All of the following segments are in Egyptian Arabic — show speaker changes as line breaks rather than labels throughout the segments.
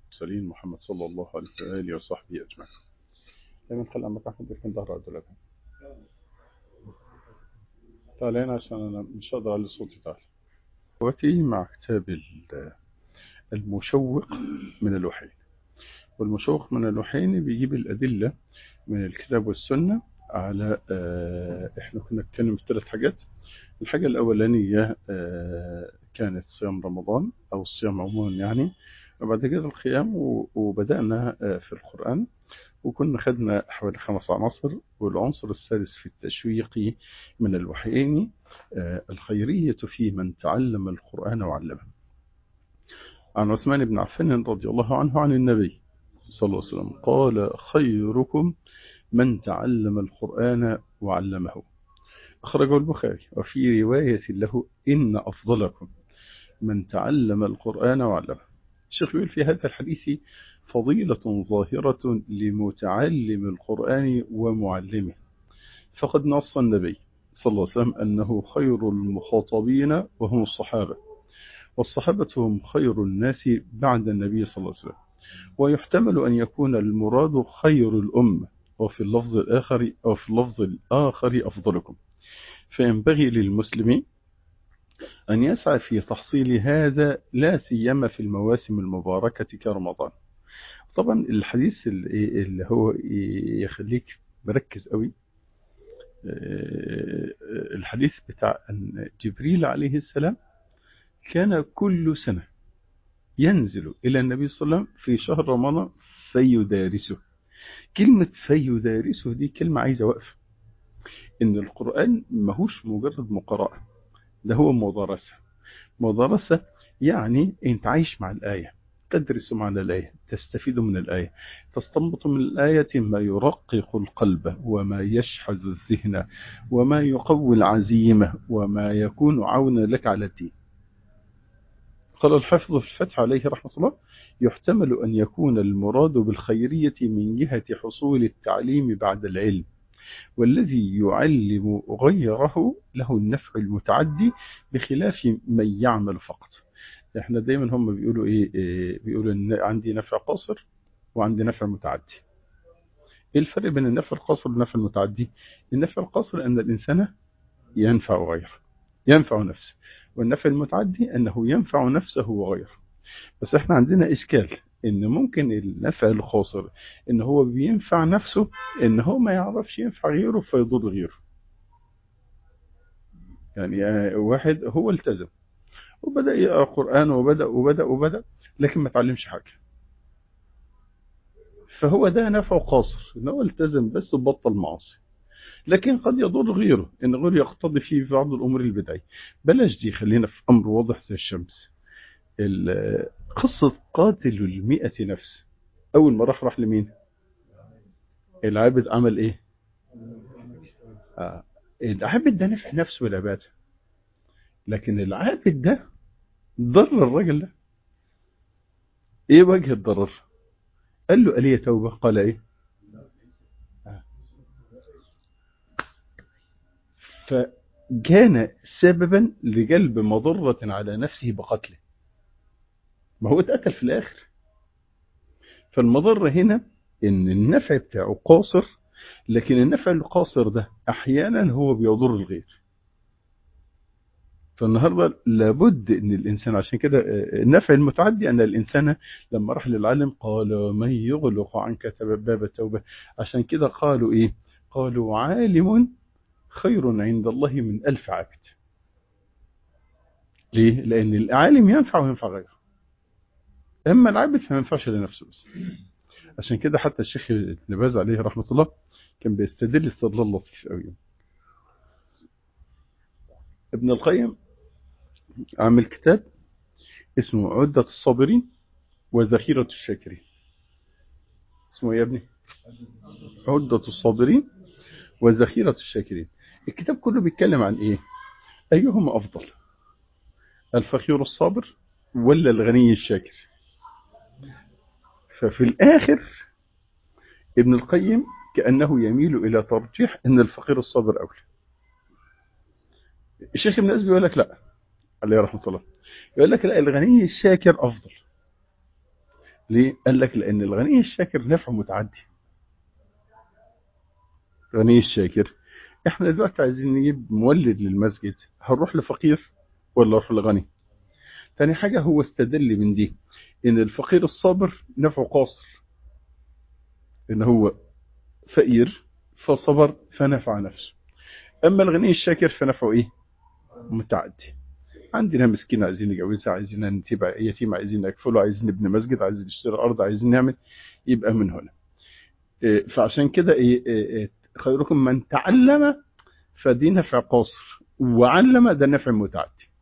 المرسلين محمد صلى الله عليه وآله وصحبه أجمعين دايما خلي عمك أحمد يكون ظهر أدولك تعال هنا عشان أنا مش هقدر على صوتي تعال دلوقتي مع كتاب المشوق من الوحيين والمشوق من الوحيين بيجيب الأدلة من الكتاب والسنة على احنا كنا نتكلم في ثلاث حاجات الحاجة الأولانية كانت صيام رمضان أو الصيام عموما يعني وبعد كده القيام وبدأنا في القرآن وكنا خدنا حوالي خمس عناصر والعنصر السادس في التشويق من الوحيين الخيرية في من تعلم القرآن وعلمه عن عثمان بن عفان رضي الله عنه عن النبي صلى الله عليه وسلم قال خيركم من تعلم القرآن وعلمه أخرجه البخاري وفي رواية له إن أفضلكم من تعلم القرآن وعلمه الشيخ يقول في هذا الحديث فضيلة ظاهرة لمتعلم القرآن ومعلمه فقد نص النبي صلى الله عليه وسلم أنه خير المخاطبين وهم الصحابة والصحابة هم خير الناس بعد النبي صلى الله عليه وسلم ويحتمل أن يكون المراد خير الأمة وفي اللفظ الآخر أو في اللفظ الآخر أفضلكم فينبغي للمسلم أن يسعى في تحصيل هذا لا سيما في المواسم المباركة كرمضان طبعا الحديث اللي هو يخليك مركز قوي الحديث بتاع أن جبريل عليه السلام كان كل سنة ينزل إلى النبي صلى الله عليه وسلم في شهر رمضان فيدارسه كلمة فيدارسه دي كلمة عايزة وقف إن القرآن ماهوش مجرد مقراءة ده هو مدرسة مدرسة يعني أنت عايش مع الآية تدرس معنى الآية تستفيد من الآية تستنبط من الآية ما يرقق القلب وما يشحذ الذهن وما يقوي العزيمة وما يكون عونا لك على الدين قال الحافظ في الفتح عليه رحمة الله يحتمل أن يكون المراد بالخيرية من جهة حصول التعليم بعد العلم والذي يعلم غيره له النفع المتعدي بخلاف من يعمل فقط احنا دايما هم بيقولوا ايه, إيه بيقولوا ان عندي نفع قاصر وعندي نفع متعدي ايه الفرق بين النفع القاصر والنفع المتعدي النفع القاصر ان الانسان ينفع غيره ينفع نفسه والنفع المتعدي انه ينفع نفسه وغيره بس احنا عندنا اشكال ان ممكن النفع الخاصر ان هو بينفع نفسه ان هو ما يعرفش ينفع غيره فيضر غيره يعني واحد هو التزم وبدأ يقرأ قرآن وبدأ وبدأ وبدأ لكن ما تعلمش حاجة فهو ده نفعه قاصر ان هو التزم بس وبطل معاصي لكن قد يضر غيره ان غيره يقتضي فيه في بعض الامور البدعيه بلاش دي خلينا في امر واضح زي الشمس قصة قاتل المئة نفس أول ما راح راح لمين العابد عمل إيه آه. العابد ده نفع نفسه بالعبادة لكن العابد ده ضر الراجل ده إيه وجه الضرر قال له أليه توبة قال إيه آه. فكان سببا لجلب مضرة على نفسه بقتله ما هو اتقتل في الآخر فالمضرة هنا ان النفع بتاعه قاصر لكن النفع القاصر ده احيانا هو بيضر الغير فالنهاردة لابد ان الانسان عشان كده النفع المتعدي ان الانسان لما راح للعالم قال من يغلق عنك باب التوبة عشان كده قالوا ايه قالوا عالم خير عند الله من ألف عبد ليه لان العالم ينفع وينفع غيره اما العابد فما ينفعش لنفسه بس عشان كده حتى الشيخ ابن باز عليه رحمه الله كان بيستدل استدلال لطيف قوي ابن القيم عمل كتاب اسمه عدة الصابرين وذخيرة الشاكرين اسمه ايه يا ابني عدة الصابرين وذخيرة الشاكرين الكتاب كله بيتكلم عن ايه ايهما افضل الفقير الصابر ولا الغني الشاكر ففي الآخر ابن القيم كأنه يميل إلى ترجيح أن الفقير الصابر أولى الشيخ ابن أزبي يقول لك لا عليه رحمة الله يقول لك لا الغني الشاكر أفضل ليه قال لك لان الغني الشاكر نفعه متعدي الغني الشاكر احنا دلوقتي عايزين نجيب مولد للمسجد هنروح لفقير ولا نروح لغني تاني حاجة هو استدل من دي ان الفقير الصابر نفعه قاصر ان هو فقير فصبر فنفع نفسه اما الغني الشاكر فنفعه ايه متعدي عندنا مسكين عايزين نجوزها عايزين نتبع يتيم عايزين نكفله عايزين نبني مسجد عايزين نشتري ارض عايزين نعمل يبقى من هنا إيه، فعشان كده ايه إيه، إيه، خيركم من تعلم فدي نفع قاصر وعلم ده نفع متعدي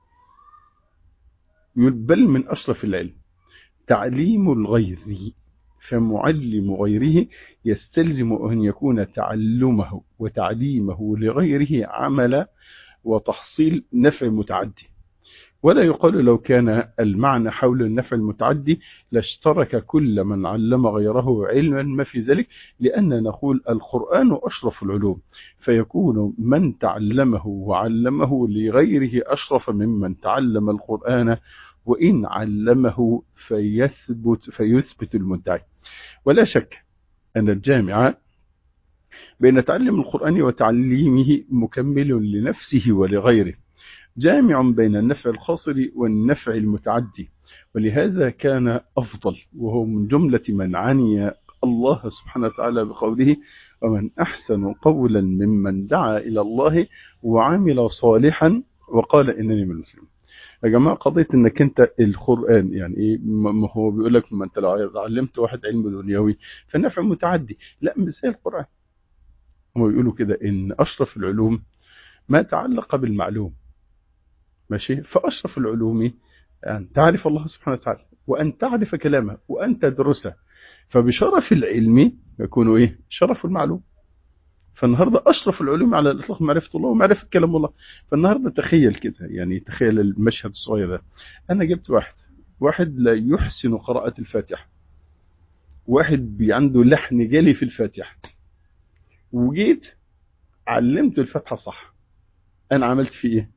يقول بل من اشرف العلم تعليم الغير فمعلم غيره يستلزم أن يكون تعلمه وتعليمه لغيره عمل وتحصيل نفع متعدي ولا يقال لو كان المعنى حول النفع المتعدي لاشترك كل من علم غيره علما ما في ذلك لأن نقول القرآن أشرف العلوم فيكون من تعلمه وعلمه لغيره أشرف ممن تعلم القرآن وإن علمه فيثبت, فيثبت المدعي ولا شك أن الجامع بين تعلم القرآن وتعليمه مكمل لنفسه ولغيره جامع بين النفع الخاصر والنفع المتعدي ولهذا كان أفضل وهو من جملة من عني الله سبحانه وتعالى بقوله ومن أحسن قولا ممن دعا إلى الله وعمل صالحا وقال إنني من المسلمين يا جماعة قضية انك انت القرآن يعني ايه ما هو بيقول لك ما انت لو علمت واحد علم دنيوي فالنفع متعدي لا مش زي القرآن هم بيقولوا كده ان اشرف العلوم ما تعلق بالمعلوم ماشي فاشرف العلوم ان تعرف الله سبحانه وتعالى وان تعرف كلامه وان تدرسه فبشرف العلم يكون ايه شرف المعلوم فالنهارده اشرف العلوم على الاطلاق معرفه الله ومعرفه كلام الله فالنهارده تخيل كده يعني تخيل المشهد الصغير ده انا جبت واحد واحد لا يحسن قراءه الفاتحه واحد عنده لحن جالي في الفاتحه وجيت علمته الفاتحه صح انا عملت فيه ايه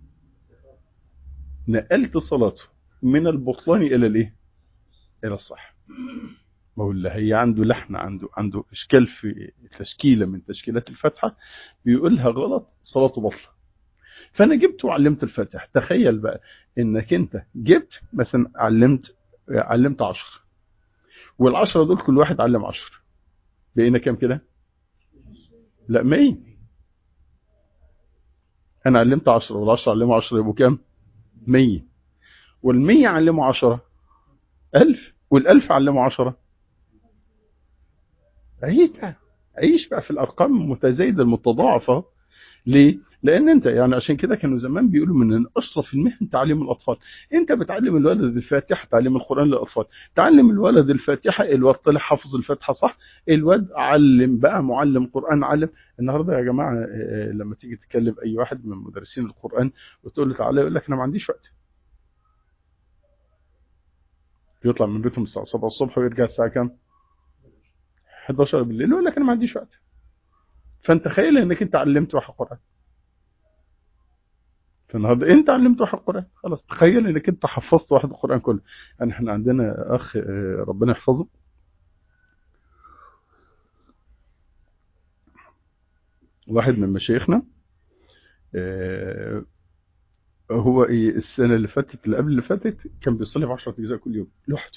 نقلت صلاته من البطلان الى الايه الى الصح ما هو اللي هي عنده لحن عنده عنده اشكال في تشكيله من تشكيلات الفاتحه بيقولها غلط صلاته بطله فانا جبت وعلمت الفاتحه تخيل بقى انك انت جبت مثلا علمت علمت 10 والعشرة دول كل واحد علم 10 بقينا كام كده لا 100 انا علمت 10 وال10 علموا 10 يبقوا كام 100 وال100 علموا 10 1000 وال1000 علموا 10 عيش بقى عيش بقى في الارقام المتزايده المتضاعفه ليه؟ لان انت يعني عشان كده كانوا زمان بيقولوا من اشرف المهن تعليم الاطفال انت بتعلم الولد الفاتحه تعليم القران للاطفال تعلم الولد الفاتحه الواد طلع حافظ الفاتحه صح الواد علم بقى معلم قران علم النهارده يا جماعه لما تيجي تتكلم اي واحد من مدرسين القران وتقول له تعالى يقول لك انا ما عنديش وقت يطلع من بيتهم الساعه 7 الصبح ويرجع الساعه كام 11 بالليل يقول لك انا ما عنديش وقت فانت تخيل انك انت علمت واحد قران فالنهارده انت علمت واحد قران خلاص تخيل انك انت حفظت واحد القران كله يعني احنا عندنا اخ ربنا يحفظه واحد من مشايخنا هو ايه السنه اللي فاتت اللي قبل اللي فاتت كان بيصلي ب 10 اجزاء كل يوم لوحده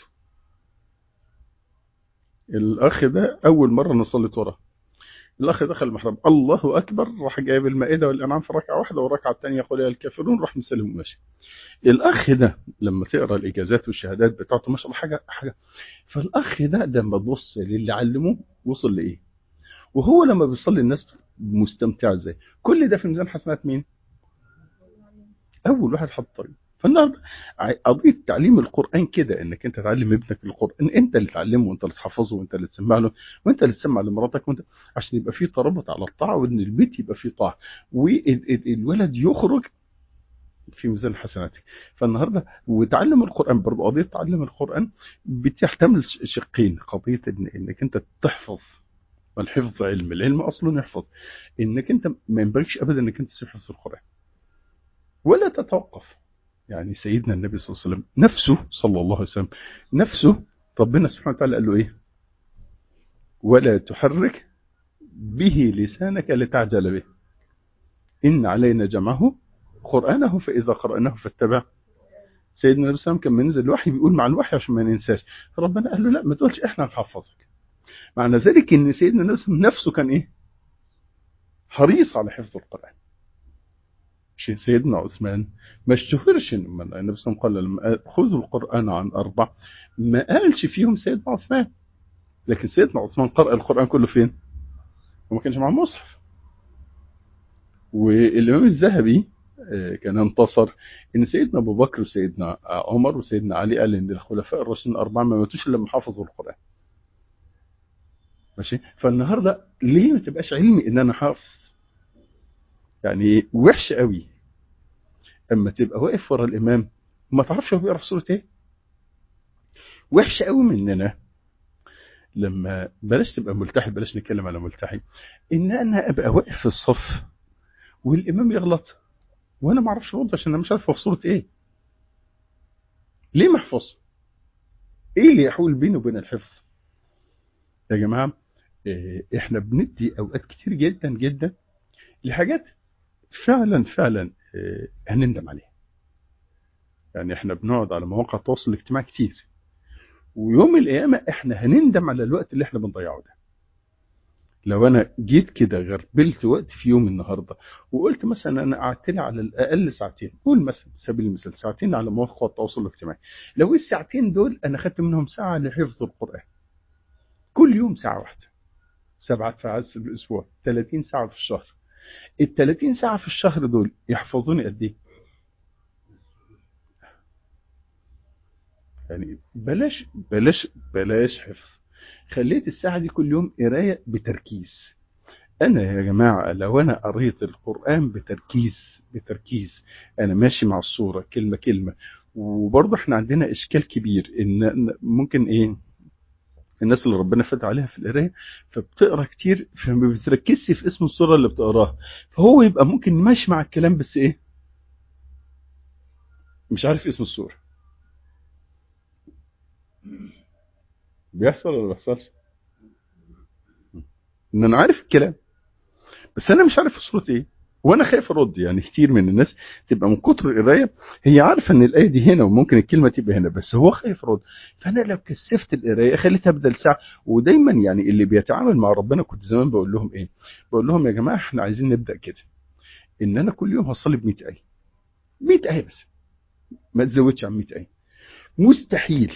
الاخ ده اول مره انا صليت وراه الاخ دخل المحراب الله اكبر راح جايب المائده والانعام في ركعه واحده والركعه الثانيه قل يا الكافرون راح مسلم ماشي الاخ ده لما تقرا الاجازات والشهادات بتاعته ما شاء الله حاجه حاجه فالاخ ده لما تبص للي علمه وصل لايه وهو لما بيصلي الناس مستمتعه ازاي كل ده في ميزان حسنات مين اول واحد حط طريق فالنهارده قضيه تعليم القران كده انك انت تعلم ابنك القران انت اللي تعلمه وانت اللي تحفظه وانت اللي تسمع له وانت اللي تسمع لمراتك وانت عشان يبقى في ترابط على الطاعه وان البيت يبقى فيه طاعه والولد يخرج في ميزان حسناته فالنهارده وتعلم القران برضه قضيه تعلم القران بتحتمل شقين قضيه إن انك انت تحفظ والحفظ علم العلم اصلا يحفظ انك انت ما ينبغيش ابدا انك انت تسيب حفظ القران ولا تتوقف يعني سيدنا النبي صلى الله عليه وسلم نفسه صلى الله عليه وسلم نفسه ربنا سبحانه وتعالى قال له ايه ولا تحرك به لسانك لتعجل به إن علينا جمعه قرآنه فإذا قرأناه فاتبع سيدنا النبي صلى الله عليه وسلم كان منزل الوحي بيقول مع الوحي عشان ما ننساش فربنا قال له لا ما تقولش احنا هنحفظك معنى ذلك ان سيدنا النبي صلى الله عليه وسلم نفسه كان ايه حريص على حفظ القرآن مش سيدنا عثمان ما اشتهرش لما النبي صلى الله عليه وسلم قال لما خذوا القرآن عن أربع ما قالش فيهم سيدنا عثمان لكن سيدنا عثمان قرأ القرآن كله فين؟ وما كانش معاه مصحف والإمام الذهبي كان انتصر ان سيدنا ابو بكر وسيدنا عمر وسيدنا علي قال ان الخلفاء الراشدين الاربعه ما ماتوش الا لما حفظوا القران ماشي فالنهارده ليه ما تبقاش علمي ان انا حافظ يعني وحش قوي اما تبقى واقف ورا الامام وما تعرفش هو بيقرا سوره ايه وحش قوي مننا لما بلاش تبقى ملتحي بلاش نتكلم على ملتحي ان انا ابقى واقف في الصف والامام يغلط وانا ما اعرفش ارد عشان انا مش عارف في صوره ايه ليه ما احفظ ايه اللي يحول بيني وبين الحفظ يا جماعه احنا بندي اوقات كتير جدا جدا لحاجات فعلا فعلا هنندم عليها يعني احنا بنقعد على مواقع التواصل الاجتماعي كتير ويوم القيامه احنا هنندم على الوقت اللي احنا بنضيعه ده لو انا جيت كده غربلت وقت في يوم النهارده وقلت مثلا انا قعدت لي على الاقل ساعتين قول مثلا سبيل المثال ساعتين على مواقع التواصل الاجتماعي لو الساعتين دول انا خدت منهم ساعه لحفظ القران كل يوم ساعه واحده سبعة ساعات في الاسبوع 30 ساعه في الشهر ال 30 ساعه في الشهر دول يحفظوني قد ايه يعني بلاش بلاش بلاش حفظ خليت الساعة دي كل يوم قراية بتركيز أنا يا جماعة لو أنا قريت القرآن بتركيز بتركيز أنا ماشي مع الصورة كلمة كلمة وبرضه احنا عندنا إشكال كبير إن ممكن إيه الناس اللي ربنا فتح عليها في القرايه فبتقرا كتير فما بتركزش في اسم الصوره اللي بتقراها فهو يبقى ممكن ماشي مع الكلام بس ايه مش عارف اسم الصوره بيحصل ولا ما بيحصلش ان انا عارف الكلام بس انا مش عارف صورة ايه وانا خايف ارد يعني كتير من الناس تبقى من كتر القرايه هي عارفه ان الايه دي هنا وممكن الكلمه تبقى هنا بس هو خايف يرد فانا لو كثفت القرايه خليتها بدل ساعه ودايما يعني اللي بيتعامل مع ربنا كنت زمان بقول لهم ايه بقول لهم يا جماعه احنا عايزين نبدا كده ان انا كل يوم هصلي ب 100 ايه 100 ايه بس ما تزودش عن 100 ايه مستحيل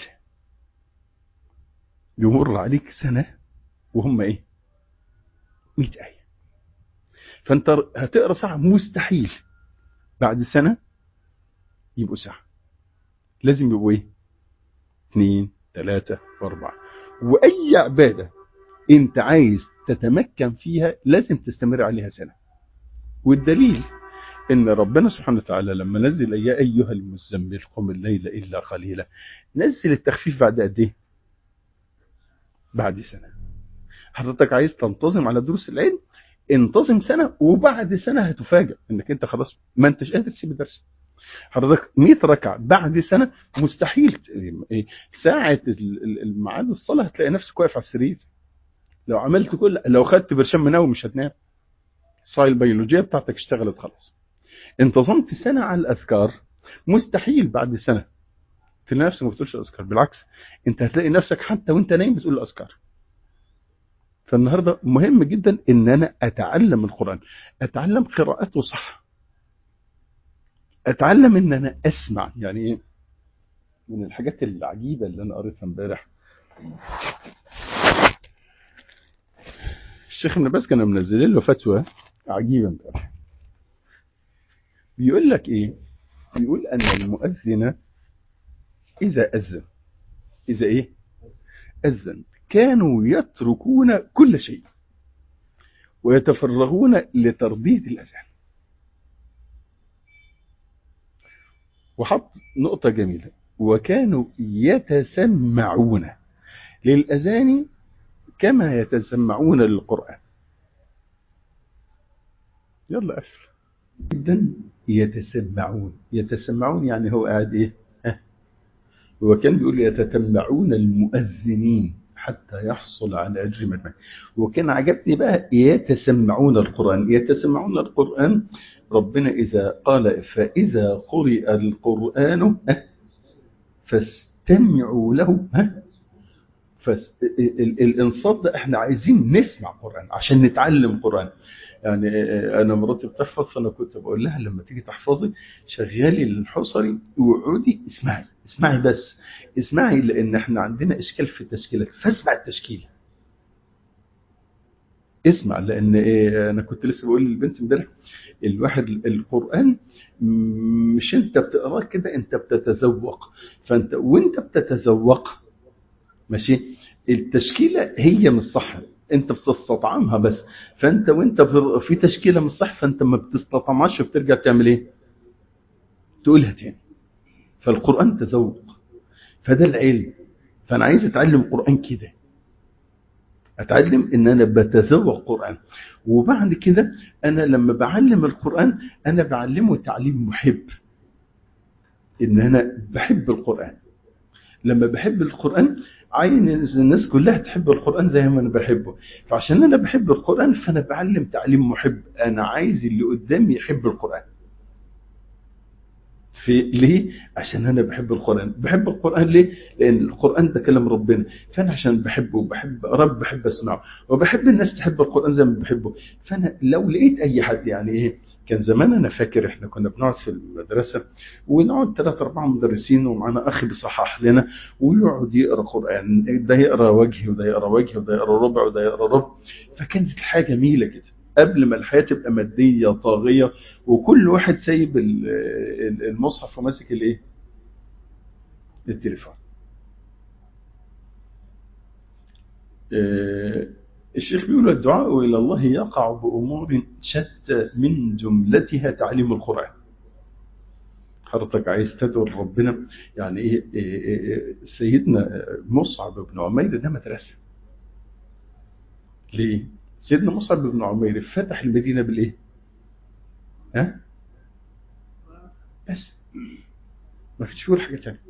يمر عليك سنة وهم ايه 100 آية فانت هتقرا ساعة مستحيل بعد سنة يبقوا ساعة لازم يبقوا ايه اثنين ثلاثة واربعة واي عبادة انت عايز تتمكن فيها لازم تستمر عليها سنة والدليل ان ربنا سبحانه وتعالى لما نزل يا ايها المزمل قم الليل الا قليلا نزل التخفيف بعد قد ايه بعد سنة حضرتك عايز تنتظم على دروس العلم انتظم سنة وبعد سنة هتفاجئ انك انت خلاص ما انتش قادر تسيب الدرس حضرتك 100 ركعة بعد سنة مستحيل ساعة الميعاد الصلاة هتلاقي نفسك واقف على السرير لو عملت كل لو خدت برشام منوي مش هتنام الصاية البيولوجية بتاعتك اشتغلت خلاص انتظمت سنة على الأذكار مستحيل بعد سنة تلاقي نفسك ما بتقولش الاذكار بالعكس انت هتلاقي نفسك حتى وانت نايم بتقول الاذكار فالنهارده مهم جدا ان انا اتعلم القران اتعلم قراءته صح اتعلم ان انا اسمع يعني ايه من الحاجات العجيبه اللي انا قريتها امبارح الشيخ ابن باز كان منزل له فتوى عجيبه امبارح بيقول لك ايه بيقول ان المؤذن إذا أذن إذا إيه أذن كانوا يتركون كل شيء ويتفرغون لترديد الأذان وحط نقطة جميلة وكانوا يتسمعون للأذان كما يتسمعون للقرآن يلا أفر جدا يتسمعون يتسمعون يعني هو قاعد إيه هو كان بيقول يتتبعون المؤذنين حتى يحصل على أجر مدمن وكان عجبني بقى يتسمعون القرآن يتسمعون القرآن ربنا إذا قال فإذا قرئ القرآن فاستمعوا له ها فالإنصات ده احنا عايزين نسمع قرآن عشان نتعلم قرآن يعني انا مراتي بتحفظ فانا كنت بقول لها لما تيجي تحفظي شغالي الحصري وقعدي اسمعي اسمعي بس اسمعي لان احنا عندنا اشكال في التشكيلات فاسمع التشكيل اسمع لان إيه انا كنت لسه بقول للبنت امبارح الواحد القران مش انت بتقراه كده انت بتتذوق فانت وانت بتتذوق ماشي التشكيله هي مش صح انت بتستطعمها بس فانت وانت في تشكيله مش صح فانت ما بتستطعمهاش بترجع تعمل ايه تقولها تاني فالقران تذوق فده العلم فانا عايز اتعلم قران كده اتعلم ان انا بتذوق قران وبعد كده انا لما بعلم القران انا بعلمه تعليم محب ان انا بحب القران لما بحب القران عايز الناس كلها تحب القرآن زي ما أنا بحبه فعشان أنا بحب القرآن فأنا بعلم تعليم محب أنا عايز اللي قدامي يحب القرآن في ليه؟ عشان أنا بحب القرآن بحب القرآن ليه؟ لأن القرآن ده كلام ربنا فأنا عشان بحبه وبحب رب بحب أسمعه وبحب الناس تحب القرآن زي ما بحبه فأنا لو لقيت أي حد يعني إيه كان زمان انا فاكر احنا كنا بنقعد في المدرسه ونقعد ثلاث اربع مدرسين ومعانا اخ بيصحح لنا ويقعد يقرا قران ده يقرا وجهي وده يقرا وجهي وده يقرا ربع وده يقرا ربع فكانت الحاجه جميله كده قبل ما الحياه تبقى ماديه طاغيه وكل واحد سايب المصحف وماسك الايه؟ التليفون. الشيخ بيقول الدعاء إلى الله يقع بأمور شتى من جملتها تعليم القرآن حضرتك عايز تدعو ربنا يعني إيه, إيه, إيه سيدنا مصعب بن عمير ده مدرسة ليه؟ سيدنا مصعب بن عمير فتح المدينة بالإيه؟ ها؟ بس ما فيش فيه حاجة تانية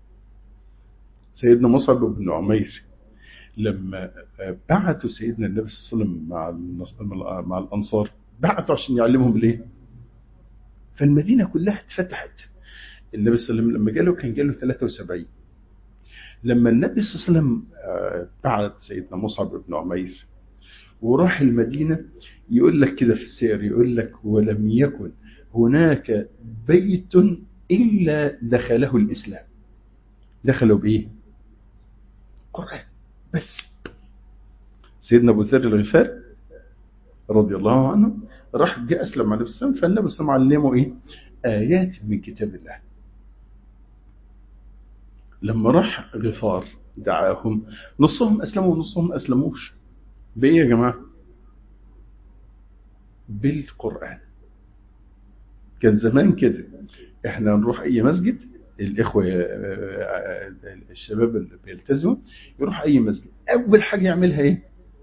سيدنا مصعب بن عمير لما بعتوا سيدنا النبي صلى الله عليه وسلم مع مع الانصار بعتوا عشان يعلمهم الايه؟ فالمدينه كلها اتفتحت النبي صلى الله عليه وسلم لما جاله كان جاله 73 لما النبي صلى الله عليه وسلم بعت سيدنا مصعب بن عمير وراح المدينه يقول لك كده في السير يقول لك ولم يكن هناك بيت الا دخله الاسلام دخلوا بايه؟ قران بس سيدنا ابو ذر الغفار رضي الله عنه راح جاء اسلم عليه السلام فالنبي صلى الله عليه وسلم علمه ايه؟ ايات من كتاب الله. لما راح غفار دعاهم نصهم اسلموا ونصهم ما اسلموش. بايه يا جماعه؟ بالقران. كان زمان كده احنا نروح اي مسجد الاخوه الشباب اللي بيلتزموا يروح اي مسجد اول حاجه يعملها ايه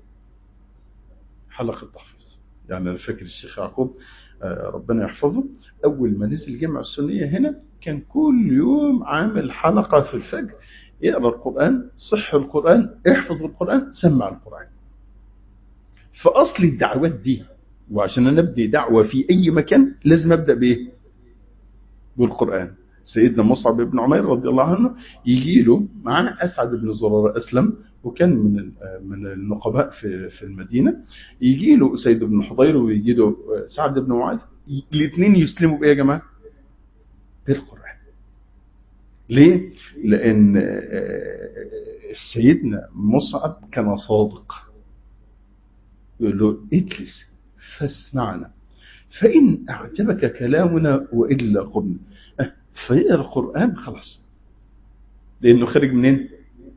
حلقه تحفيظ يعني انا فاكر الشيخ يعقوب ربنا يحفظه اول ما نزل جامع السنيه هنا كان كل يوم عامل حلقه في الفجر يقرا القران صح القران احفظ القران سمع القران فاصل الدعوات دي وعشان انا ابدي دعوه في اي مكان لازم ابدا بايه بالقران سيدنا مصعب بن عمير رضي الله عنه يجي له معاه اسعد بن زراره اسلم وكان من من النقباء في في المدينه يجي له اسيد بن حضير ويجي له سعد بن معاذ الاثنين يسلموا بايه يا جماعه؟ بالقران. ليه؟ لان سيدنا مصعب كان صادق. يقول له اجلس فاسمعنا فان اعجبك كلامنا والا قمنا. فيقرا القران خلاص لانه خارج منين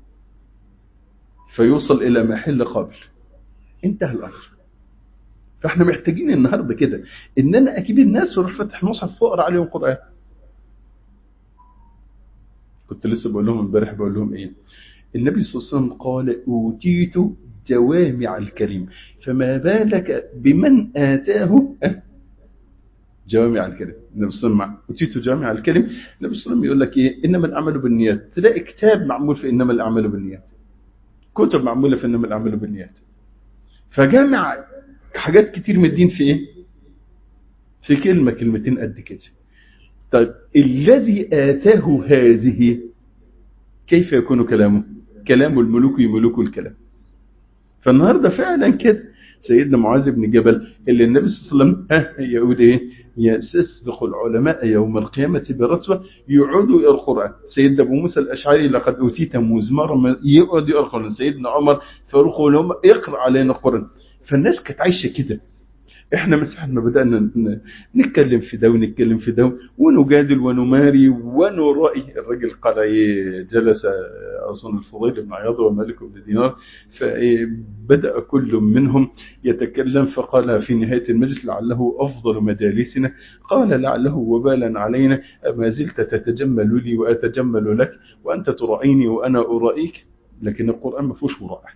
فيوصل الى محل قابل انتهى الامر فاحنا محتاجين النهارده كده ان انا اجيب الناس واروح فاتح مصحف واقرا عليهم قران كنت لسه بقول لهم امبارح بقول لهم ايه النبي صلى الله عليه وسلم قال اوتيت جوامع الكريم فما بالك بمن اتاه جوامع الكلم النبي صلى الله عليه وسلم أتيت جوامع الكلم النبي صلى الله عليه وسلم يقول لك إيه إنما الأعمال بالنيات تلاقي كتاب معمول في إنما الأعمال بالنيات كتب معمولة في إنما الأعمال بالنيات فجامع حاجات كتير من الدين في إيه في كلمة كلمتين قد كده طيب الذي آتاه هذه كيف يكون كلامه كلام الملوك يملك الكلام فالنهاردة فعلا كده سيدنا معاذ بن جبل اللي النبي صلى الله عليه وسلم ها يقول ايه يستصدق العلماء يوم القيامة برسوة يعودوا إلى القرآن سيدنا أبو موسى الأشعري لقد أوتيت مزمارا يقعد يقرأ القرآن سيدنا عمر فاروق لهم اقرأ علينا القرآن فالناس كانت عايشة كده احنا من ساعه ما بدانا نتكلم في ده ونتكلم في ده ونجادل ونماري ونرائي الراجل قال ايه جلس اظن الفضيل بن عياض ومالك بن دينار فبدا كل منهم يتكلم فقال في نهايه المجلس لعله افضل مجالسنا قال لعله وبالا علينا ما زلت تتجمل لي واتجمل لك وانت ترائيني وانا ارائيك لكن القران ما فيهوش مراءه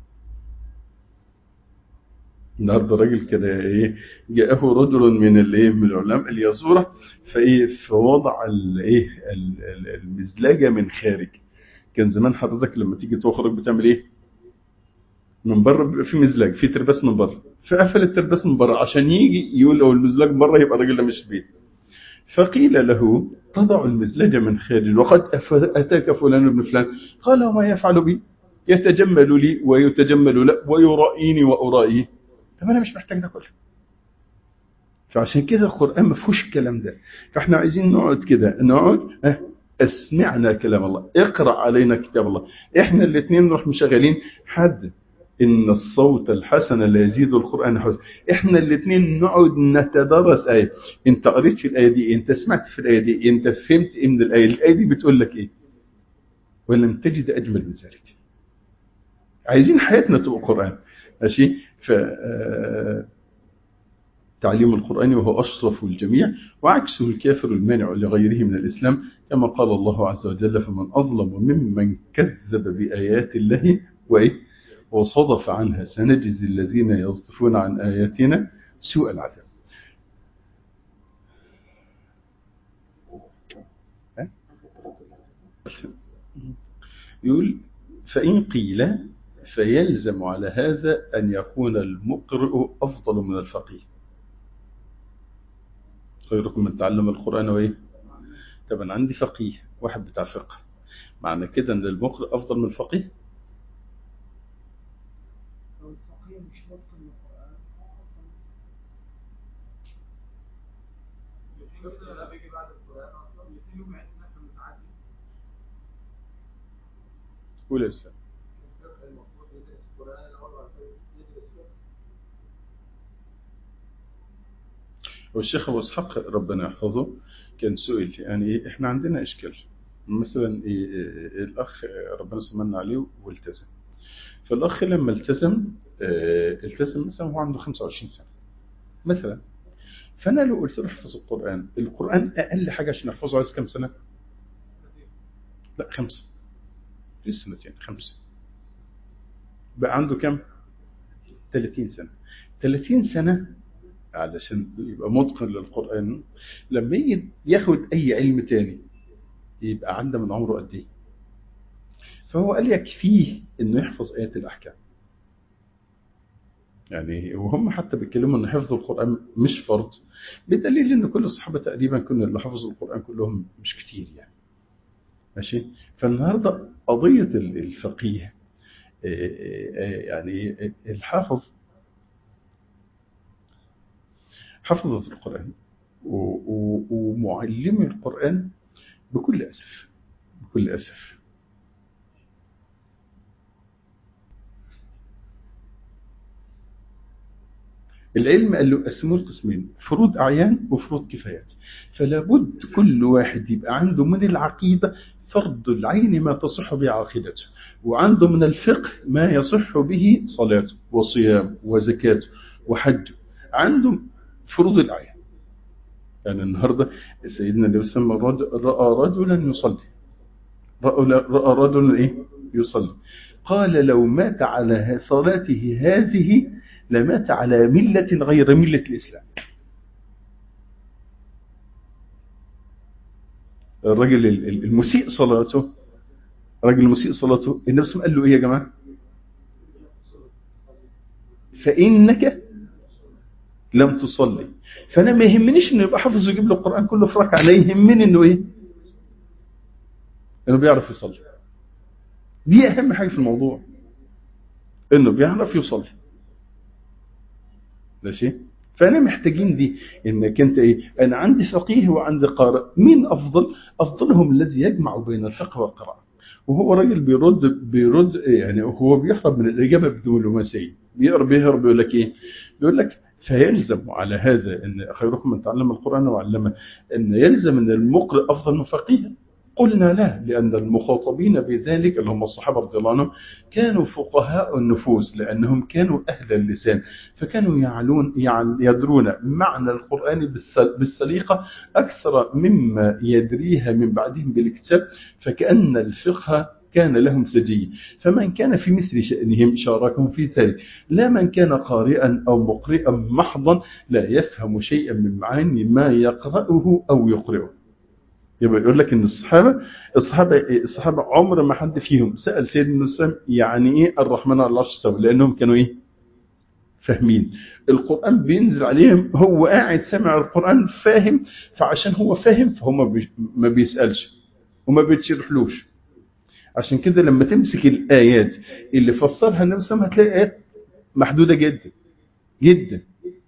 النهارده راجل كده ايه جاءه رجل من الايه من العلماء اليزوره فايه فوضع الايه المزلجه من خارج كان زمان حضرتك لما تيجي تخرج بتعمل ايه من بره بيبقى في مزلاج في ترباس من بره فقفل الترباس من بره عشان يجي يقول لو المزلاج بره يبقى الراجل ده مش في البيت فقيل له تضع المزلجه من خارج وقد اتاك فلان ابن فلان قال وما يفعل بي يتجمل لي ويتجمل له ويرائيني وارائيه طب انا مش محتاج ده كله فعشان كده القران ما فيهوش الكلام ده فاحنا عايزين نقعد كده نقعد اه اسمعنا كلام الله اقرا علينا كتاب الله احنا الاثنين نروح مشغلين حد ان الصوت الحسن لا يزيد القران حسن احنا الاثنين نقعد نتدرس ايه انت قريت في الايه دي انت سمعت في الايه دي انت فهمت ايه من الايه الايه دي بتقول لك ايه ولم تجد اجمل من ذلك عايزين حياتنا تبقى قران ماشي ف تعليم القرآن وهو أشرف الجميع وعكسه الكافر المانع لغيره من الإسلام كما قال الله عز وجل فمن أظلم ممن كذب بآيات الله وإيه وصدف عنها سنجزي الذين يصدفون عن آياتنا سوء العذاب يقول فإن قيل فيلزم على هذا أن يكون المقرئ أفضل من الفقيه خيركم من تعلم القرآن وإيه طب أنا عندي فقيه واحد بتاع فقه معنى كده أن المقرئ أفضل من الفقيه قول يا اسلام والشيخ ابو اسحاق ربنا يحفظه كان سئل يعني احنا عندنا اشكال مثلا إيه الاخ ربنا سمعنا عليه والتزم فالاخ لما التزم التزم مثلا هو عنده 25 سنه مثلا فانا لو قلت له احفظ القران القران اقل حاجه عشان احفظه عايز كام سنه لا خمسه في سنتين خمسه بقى عنده كام 30 سنه 30 سنه علشان يبقى متقن للقرآن لما يجي ياخد أي علم تاني يبقى عنده من عمره قد إيه فهو قال يكفيه إنه يحفظ آيات الأحكام يعني وهم حتى بيتكلموا إن حفظ القرآن مش فرض بدليل إن كل الصحابة تقريبا كنا اللي حفظوا القرآن كلهم مش كتير يعني ماشي فالنهارده قضية الفقيه يعني الحافظ حفظت القرآن ومعلمي القرآن بكل أسف بكل أسف العلم قال له قسموه لقسمين فروض أعيان وفروض كفايات فلا بد كل واحد يبقى عنده من العقيدة فرض العين ما تصح به عقيدته وعنده من الفقه ما يصح به صلاته وصيام وزكاته وحج عنده فروض الآية يعني النهاردة سيدنا النبي صلى الله عليه وسلم رأى رجلا يصلي رأى رجلا إيه؟ يصلي قال لو مات على صلاته هذه لمات على ملة غير ملة الإسلام الراجل المسيء صلاته الراجل المسيء صلاته النبي صلى الله عليه وسلم قال له ايه يا جماعه فانك لم تصلي فانا ما يهمنيش انه يبقى حافظ ويجيب له القران كله في ركعه لا يهمني انه ايه انه بيعرف يصلي دي اهم حاجه في الموضوع انه بيعرف يصلي ماشي فانا محتاجين دي انك انت ايه انا عندي فقيه وعندي قارئ مين افضل افضلهم الذي يجمع بين الفقه والقراءه وهو راجل بيرد بيرد يعني هو بيهرب من الاجابه بدبلوماسيه بيهرب بيهرب بيقول لك ايه بيقول لك فيلزم على هذا ان خيركم من تعلم القران وعلمه ان يلزم ان المقرئ افضل من فقيه قلنا لا لأن المخاطبين بذلك اللي هم الصحابة رضي الله عنهم كانوا فقهاء النفوس لأنهم كانوا أهل اللسان فكانوا يعلون يدرون معنى القرآن بالسليقة أكثر مما يدريها من بعدهم بالكتاب فكأن الفقه كان لهم سجي فمن كان في مثل شأنهم شاركهم في ذلك لا من كان قارئا أو مقرئا محضا لا يفهم شيئا من معاني ما يقرأه أو يقرأه يبقى يقول لك ان الصحابه الصحابه الصحابه عمر ما حد فيهم سال سيدنا الاسلام يعني ايه الرحمن على العرش استوى لانهم كانوا ايه فاهمين القران بينزل عليهم هو قاعد سامع القران فاهم فعشان هو فاهم فهم ما بيسالش وما بيتشرحلوش عشان كده لما تمسك الايات اللي فسرها النبي صلى الله عليه وسلم هتلاقي ايات محدوده جدا جدا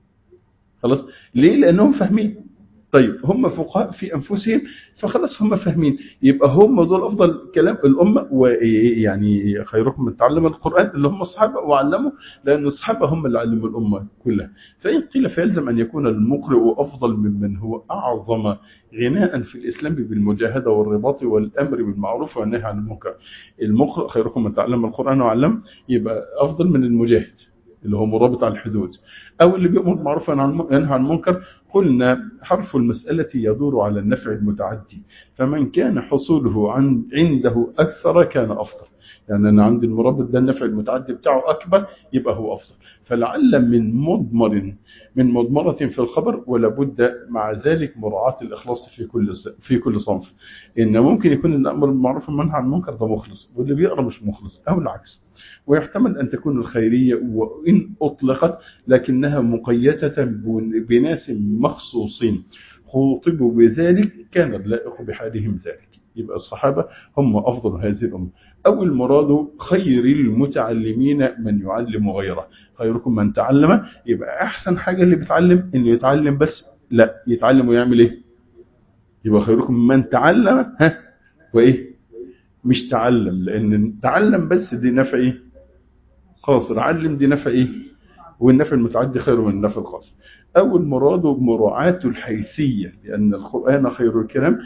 خلاص ليه لانهم فاهمين طيب هم فقهاء في انفسهم فخلاص هم فاهمين يبقى هم دول افضل كلام الامه ويعني خيركم من تعلم القران اللي هم الصحابه وعلموا لان الصحابه هم اللي علموا الامه كلها فان قيل فيلزم ان يكون المقرئ افضل ممن هو اعظم غناء في الاسلام بالمجاهده والرباط والامر بالمعروف والنهي عن المنكر المقرئ خيركم من تعلم القران وعلم يبقى افضل من المجاهد اللي هو مرابط على الحدود او اللي بيامر بالمعروف وينهى عن المنكر قلنا حرف المسألة يدور على النفع المتعدي فمن كان حصوله عن عنده أكثر كان أفضل يعني أنا عندي المرابط ده النفع المتعدي بتاعه أكبر يبقى هو أفضل فلعل من مضمر من مضمرة في الخبر ولا بد مع ذلك مراعاة الإخلاص في كل في كل صنف إن ممكن يكون الأمر بالمعروف والنهي عن المنكر ده مخلص واللي بيقرأ مش مخلص أو العكس ويحتمل أن تكون الخيرية وإن أطلقت لكنها مقيدة بناس مخصوصين خوطبوا بذلك كان اللائق بحالهم ذلك يبقى الصحابة هم أفضل هذه الأمة أو المراد خير المتعلمين من يعلم غيره خيركم من تعلم يبقى أحسن حاجة اللي بيتعلم إنه يتعلم بس لا يتعلم ويعمل إيه يبقى خيركم من تعلم ها وإيه مش تعلم لأن تعلم بس دي نفع إيه خلاص علم دي نفع إيه والنفع المتعدي خير من النفع الخاص أو المراد مراعاة الحيثية لأن القرآن خير الكلام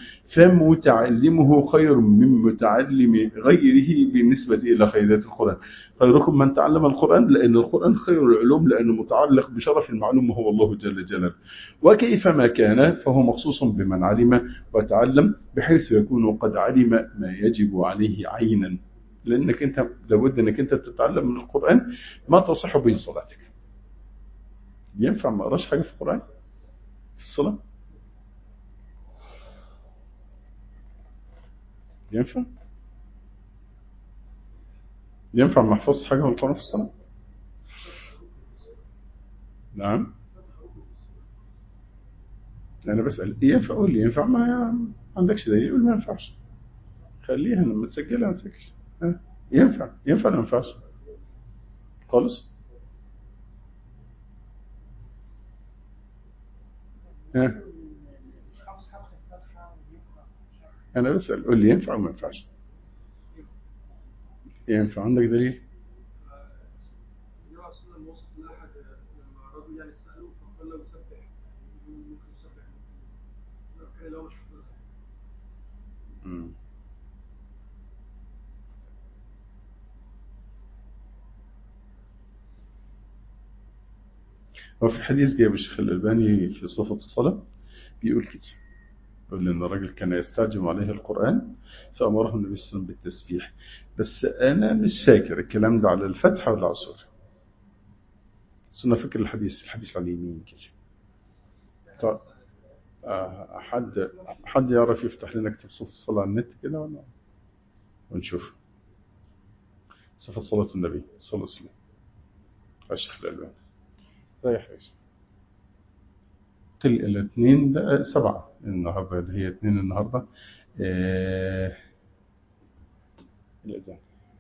فمتعلمه خير من متعلم غيره بالنسبة إلى خيرات القرآن خيركم من تعلم القرآن لأن القرآن خير العلوم لأنه متعلق بشرف المعلوم وهو الله جل جلاله وكيفما كان فهو مخصوص بمن علم وتعلم بحيث يكون قد علم ما يجب عليه عينا لأنك أنت لابد أنك أنت تتعلم من القرآن ما تصح به صلاتك ينفع ما اقراش حاجه في القران في الصلاه ينفع ينفع ما احفظش حاجه من القران في الصلاه نعم انا بسال ينفع قول لي ينفع ما عندكش دليل يقول ما ينفعش خليها لما تسجلها ما تسجل ينفع ينفع ولا ما ينفعش خالص ها انا بسال قول لي ينفع وما ينفعش ينفع عندك دليل وفي حديث جايب الشيخ الألباني في صفة الصلاة بيقول كده يقول إن الرجل كان يستعجم عليه القرآن فأمره النبي صلى الله عليه وسلم بالتسبيح بس أنا مش فاكر الكلام ده على الفتحة ولا على السورة بس أنا فاكر الحديث الحديث على اليمين كده طيب آه، حد حد يعرف يفتح لنا كتاب صفة الصلاة على النت كده ولا ونشوف صفة صلاة النبي صلى الله عليه وسلم الشيخ الألباني رايح ايش قل إلى اثنين لا سبعة النهاردة اللي هي اثنين النهاردة آه، الأذان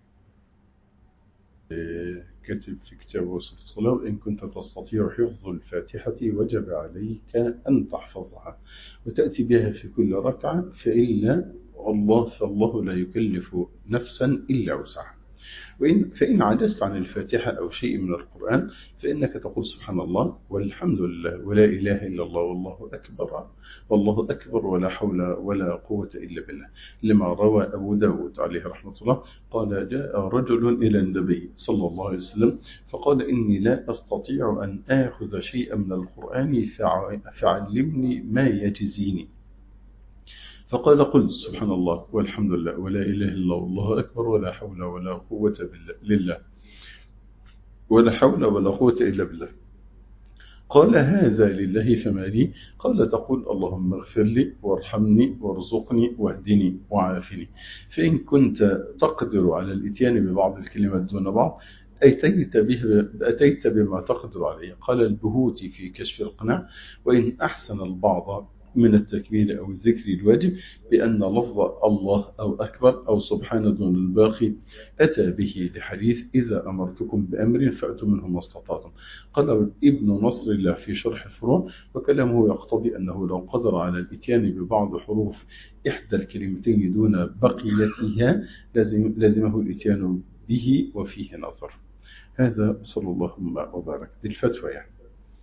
آه، كتب في كتاب وصف الصلاة وإن كنت تستطيع حفظ الفاتحة وجب عليك أن تحفظها وتأتي بها في كل ركعة فإلا الله فالله لا يكلف نفسا إلا وسعها وإن فإن عجزت عن الفاتحة أو شيء من القرآن فإنك تقول سبحان الله والحمد لله ولا إله إلا الله والله أكبر والله أكبر ولا حول ولا قوة إلا بالله لما روى أبو داود عليه رحمة الله قال جاء رجل إلى النبي صلى الله عليه وسلم فقال إني لا أستطيع أن آخذ شيئا من القرآن فع- فعلمني ما يجزيني فقال قل سبحان الله والحمد لله ولا إله إلا الله والله أكبر ولا حول ولا قوة بالله لله ولا حول ولا قوة إلا بالله قال هذا لله فما لي قال تقول اللهم اغفر لي وارحمني وارزقني واهدني وعافني فإن كنت تقدر على الاتيان ببعض الكلمات دون بعض أتيت, به أتيت بما تقدر عليه قال البهوتي في كشف القناع وإن أحسن البعض من التكبير أو الذكر الواجب بأن لفظ الله أو أكبر أو سبحان دون الباقي أتى به لحديث إذا أمرتكم بأمر فأتوا منه ما استطعتم قال ابن نصر الله في شرح الفروع وكلامه يقتضي أنه لو قدر على الاتيان ببعض حروف إحدى الكلمتين دون بقيتها لازم لازمه الاتيان به وفيه نظر هذا صلى الله وبارك دي الفتوى يعني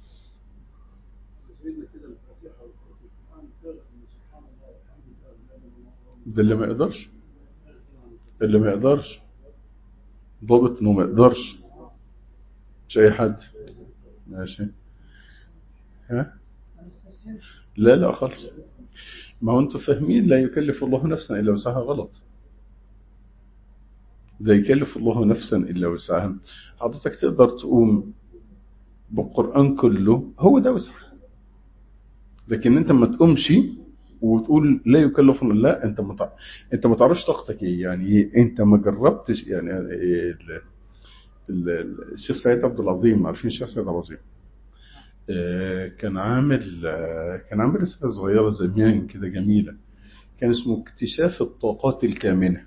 ده اللي ما يقدرش اللي ما يقدرش ضابط انه ما يقدرش مش اي حد ماشي ها لا لا خالص ما هو انتوا فاهمين لا يكلف الله نفسا الا وسعها غلط لا يكلف الله نفسا الا وسعها حضرتك تقدر تقوم بالقران كله هو ده وسعها لكن انت ما تقومش وتقول لا يكلف لا انت ما تع... انت ما تعرفش طاقتك ايه يعني انت ما جربتش يعني ال... ال... الشيخ سيد عبد العظيم عارفين الشيخ سيد عبد العظيم آه كان عامل آه كان عامل رساله صغيره زمان كده جميله كان اسمه اكتشاف الطاقات الكامنه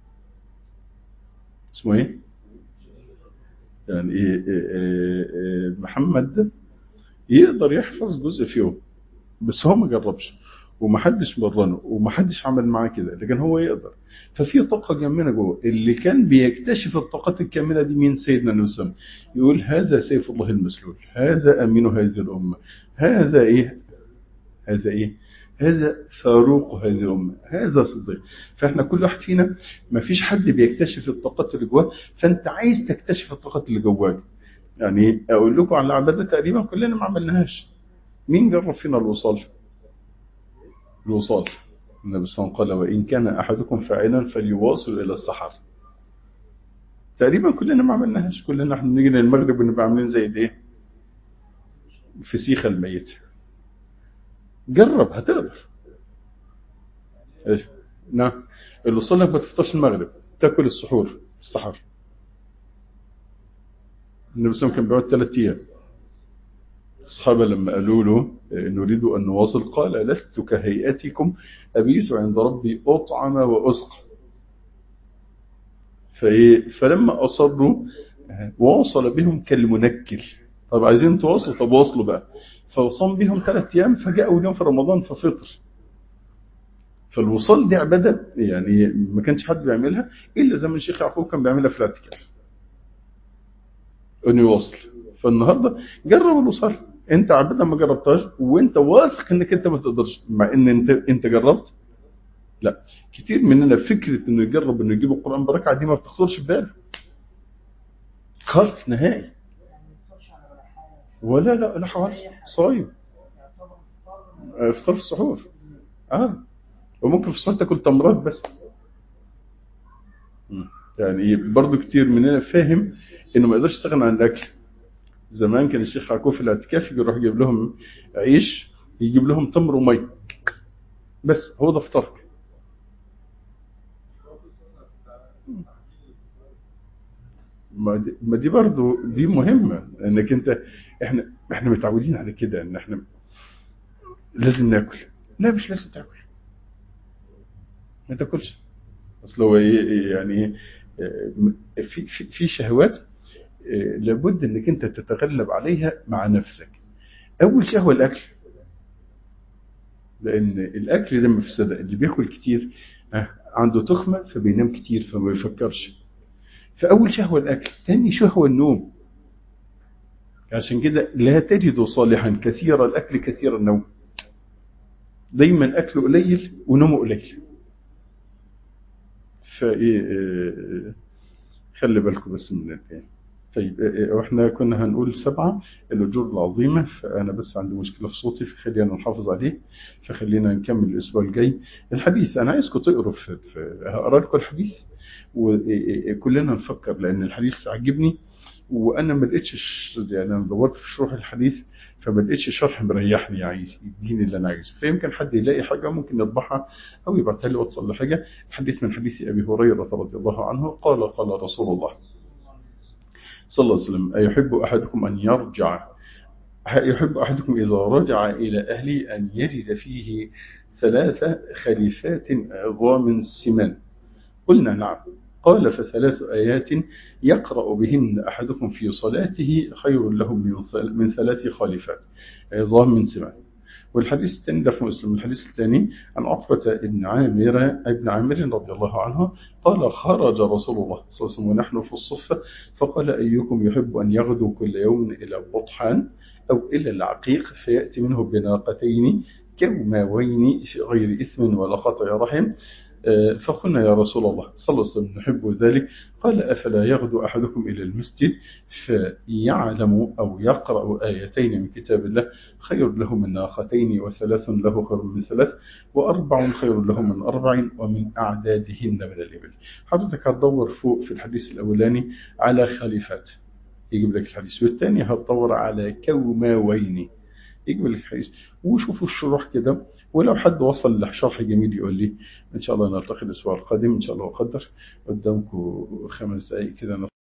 اسمه ايه يعني ايه, إيه, إيه محمد يقدر يحفظ جزء في يوم بس هو ما جربش ومحدش مرنه ومحدش عمل معاه كده لكن هو يقدر ففي طاقة جميلة جوه اللي كان بيكتشف الطاقات الكاملة دي مين سيدنا نوسم يقول هذا سيف الله المسلول هذا أمين هذه الأمة هذا إيه هذا إيه هذا فاروق هذه الأمة هذا صديق فإحنا كل واحد فينا ما فيش حد بيكتشف الطاقات اللي جواه فأنت عايز تكتشف الطاقات اللي جواك يعني أقول لكم على العبادة تقريبا كلنا ما عملناهاش مين جرب فينا الوصال الوصال النبي صلى الله عليه وسلم قال وإن كان أحدكم فاعلا فليواصل إلى السحر تقريبا كلنا ما عملناهاش كلنا احنا نيجي للمغرب ونبقى عاملين زي ايه فسيخ الميت جرب هتقدر ايش نعم الوصول لك ما تفطرش المغرب تاكل السحور السحر النبي صلى الله عليه وسلم كان بيقعد ثلاث ايام الصحابة لما قالوا له نريد أن نواصل قال لست كهيئتكم أبيت عند ربي أطعم وأسقى فلما أصروا واصل بهم كالمنكل طب عايزين تواصلوا طب واصلوا بقى فوصام بهم ثلاث أيام فجاءوا اليوم في رمضان ففطر فالوصال دي عبادة يعني ما كانش حد بيعملها إلا زي ما الشيخ يعقوب كان بيعملها في الاعتكاف انه يواصل فالنهارده جرب الوصال انت عبدا ما جربتهاش وانت واثق انك انت ما تقدرش مع ان انت انت جربت لا كتير مننا فكره انه يجرب انه يجيب القران بركعه دي ما بتخطرش في باله خالص نهائي ولا لا لا خالص صايم افطار في السحور اه وممكن في السحور تاكل تمرات بس يعني برضو كتير مننا فاهم انه ما يقدرش يستغنى عن الاكل زمان كان الشيخ يعقوب في الاعتكاف يروح يجيب لهم عيش يجيب لهم تمر ومي بس هو ده فطارك ما دي, ما دي برضو دي مهمة انك انت احنا احنا متعودين على كده ان احنا لازم ناكل لا مش لازم تاكل ما تاكلش اصل هو ايه يعني ايه في في في شهوات لابد انك انت تتغلب عليها مع نفسك اول شهوه الاكل لان الاكل ده مفسده اللي بياكل كتير عنده تخمه فبينام كتير فما بيفكرش فاول شهوه الاكل ثاني شهوه النوم عشان كده لا تجد صالحا كثير الاكل كثير النوم دايما اكله قليل ونومه قليل فايه خلي بالكم بس من الآية طيب واحنا كنا هنقول سبعة الأجور العظيمة فأنا بس عندي مشكلة في صوتي فخلينا نحافظ عليه فخلينا نكمل الأسبوع الجاي الحديث أنا عايزكم تقروا في, في هقرا لكم الحديث وكلنا نفكر لأن الحديث عجبني وأنا ما لقيتش يعني أنا دورت في شروح الحديث فما لقيتش شرح مريحني عايز يديني اللي انا عايزه فيمكن حد يلاقي حاجه ممكن يطبعها او يبعتها لي واتساب لحاجه الحديث من حديث ابي هريره رضي الله عنه قال قال رسول الله صلى الله عليه وسلم أيحب أحدكم أن يرجع يحب أحدكم إذا رجع إلى أهله أن يجد فيه ثلاث خليفات عظام سمان قلنا نعم قال فثلاث آيات يقرأ بهن أحدكم في صلاته خير له من ثلاث خليفات عظام من سمان والحديث الثاني ده في مسلم الحديث الثاني عن عقبة بن عامر ابن عامر رضي الله عنه قال خرج رسول الله صلى الله عليه وسلم ونحن في الصفة فقال أيكم يحب أن يغدو كل يوم إلى بطحان أو إلى العقيق فيأتي منه بناقتين كوماوين في غير إثم ولا قطع رحم فقلنا يا رسول الله صلى الله عليه وسلم نحب ذلك قال أفلا يغدو أحدكم إلى المسجد فيعلم أو يقرأ آيتين من كتاب الله خير له من ناقتين وثلاث له خير من ثلاث وأربع خير له من أربع ومن أعدادهن من الإبل حضرتك هتدور فوق في الحديث الأولاني على خليفات يجيب لك الحديث والثاني هتدور على كوماوين يجيب لك الحديث وشوفوا الشروح كده ولو حد وصل لشرح جميل يقول لي ان شاء الله نلتقي الاسبوع القادم ان شاء الله اقدر قدامكم خمس دقائق كده